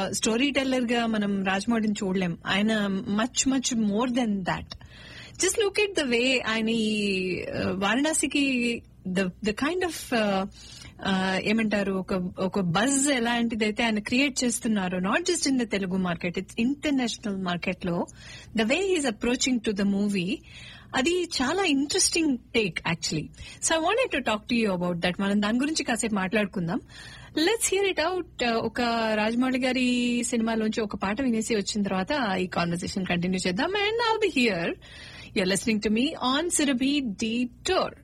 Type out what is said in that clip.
story teller గా మనం రాజమౌళిని చూడలేం ఆయన much much more than that just look at the way ఆయన ఈ uh, వారణాసికి ద ద కైండ్ ఆఫ్ ఏమంటారు ఒక ఒక బజ్ ఎలాంటిదైతే ఆయన క్రియేట్ చేస్తున్నారు not just in the Telugu market it's international market లో the way he's approaching to the movie అది చాలా interesting take actually so I wanted to talk to you about that మనం దాని గురించి కాసేపు మాట్లాడుకుందాం లెట్స్ హియర్ ఇట్ అవుట్ ఒక రాజమౌళి గారి సినిమాలోంచి ఒక పాట వినేసి వచ్చిన తర్వాత ఈ కాన్వర్సేషన్ కంటిన్యూ చేద్దాం and I'll be here you're listening to me on సిరబీ డీ టోర్